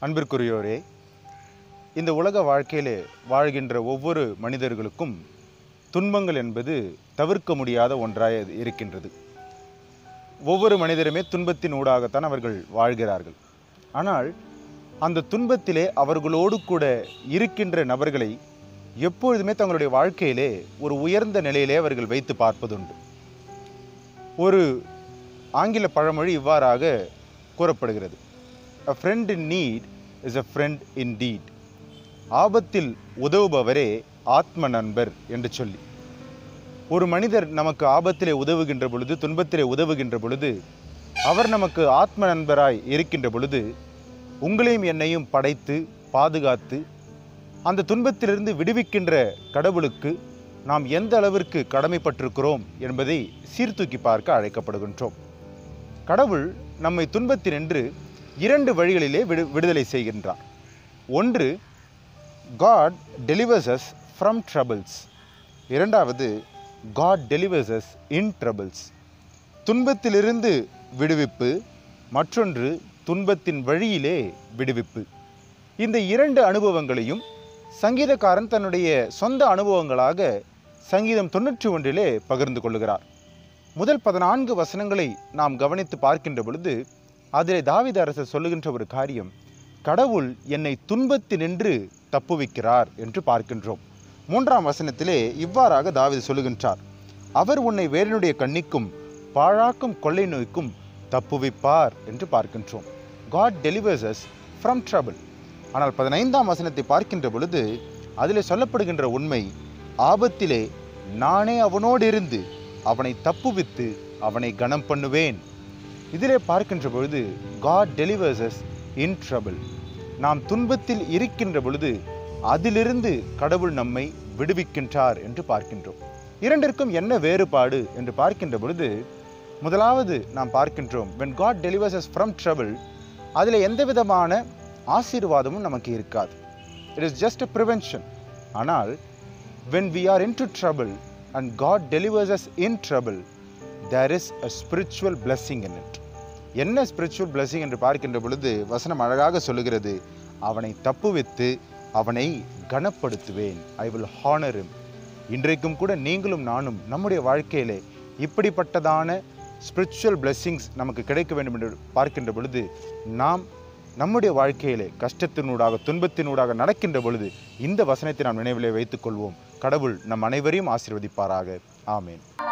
அன்பிற்குரியோரே இந்த உலக வாழ்க்கையிலே வாழ்கின்ற ஒவ்வொரு மனிதர்களுக்கும் துன்பங்கள் என்பது தவிர்க்க முடியாத ஒன்றாய் அது இருக்கின்றது ஒவ்வொரு மனிதருமே துன்பத்தின் ஊடாகத்தான் அவர்கள் வாழ்கிறார்கள் ஆனால் அந்த துன்பத்திலே அவர்களோடு கூட இருக்கின்ற நபர்களை எப்பொழுதுமே தங்களுடைய வாழ்க்கையிலே ஒரு உயர்ந்த நிலையிலே அவர்கள் வைத்து பார்ப்பதுண்டு ஒரு ஆங்கில பழமொழி இவ்வாறாக கூறப்படுகிறது a friend in need is a friend indeed ஆபத்தில் உதவுபவரே ஆத்ம நண்பர் என்று சொல்லி ஒரு மனிதர் நமக்கு ஆபத்திலே உதவுகின்ற பொழுது துன்பத்திலே உதவுகின்ற பொழுது அவர் நமக்கு ஆத்ம நண்பராய் இருக்கின்ற பொழுது உங்களையும் என்னையும் படைத்து பாதுகாத்து அந்த துன்பத்திலிருந்து விடுவிக்கின்ற கடவுளுக்கு நாம் எந்த அளவிற்கு கடமைப்பட்டிருக்கிறோம் என்பதை சீர்தூக்கி பார்க்க அழைக்கப்படுகின்றோம் கடவுள் நம்மை துன்பத்தினின்று இரண்டு வழிகளிலே விடு விடுதலை செய்கின்றார் ஒன்று God delivers us from troubles இரண்டாவது God delivers us in troubles துன்பத்திலிருந்து விடுவிப்பு மற்றொன்று துன்பத்தின் வழியிலே விடுவிப்பு இந்த இரண்டு அனுபவங்களையும் சங்கீதக்காரன் தன்னுடைய சொந்த அனுபவங்களாக சங்கீதம் தொண்ணூற்றி ஒன்றிலே பகிர்ந்து கொள்ளுகிறார் முதல் பதினான்கு வசனங்களை நாம் கவனித்து பார்க்கின்ற பொழுது அதிலே தாவீது அரசர் சொல்லுகின்ற ஒரு காரியம் கடவுள் என்னை துன்பத்தினின்று தப்புவிக்கிறார் என்று பார்க்கின்றோம் மூன்றாம் வசனத்திலே இவ்வாறாக தாவீது சொல்லுகின்றார் அவர் உன்னை வேறனுடைய கண்ணிக்கும் பாழாக்கும் கொள்ளை நோய்க்கும் தப்புவிப்பார் என்று பார்க்கின்றோம் God delivers us from trouble ஆனால் பதினைந்தாம் வசனத்தை பார்க்கின்ற பொழுது அதில் சொல்லப்படுகின்ற உண்மை ஆபத்திலே நானே அவனோடு இருந்து அவனை தப்புவித்து அவனை கனம் பண்ணுவேன் இதிலே பார்க்கின்ற பொழுது God delivers us in trouble நாம் துன்பத்தில் இருக்கின்ற பொழுது அதிலிருந்து கடவுள் நம்மை விடுவிக்கின்றார் என்று பார்க்கின்றோம் இரண்டிற்கும் என்ன வேறுபாடு என்று பார்க்கின்ற பொழுது முதலாவது நாம் பார்க்கின்றோம் when God delivers us from trouble அதில் எந்த விதமான ஆசீர்வாதமும் நமக்கு இருக்காது it is just a prevention ஆனால் when we are into trouble and God delivers us in trouble there is a spiritual blessing in it என்ன ஸ்பிரிச்சுவல் blessing என்று பார்க்கின்ற பொழுது வசனம் அழகாக சொல்லுகிறது அவனை தப்புவித்து அவனை கனப்படுத்துவேன் ஐ வில் ஹானர் him இன்றைக்கும் கூட நீங்களும் நானும் நம்முடைய வாழ்க்கையிலே இப்படிப்பட்டதான ஸ்பிரிச்சுவல் blessings நமக்கு கிடைக்க வேண்டும் என்று பார்க்கின்ற பொழுது நாம் நம்முடைய வாழ்க்கையிலே கஷ்டத்தினூடாக துன்பத்தினூடாக நடக்கின்ற பொழுது இந்த வசனத்தை நாம் நினைவிலே வைத்துக் கொள்வோம் கடவுள் நம் அனைவரையும் ஆசீர்வதிப்பாராக ஆமேன்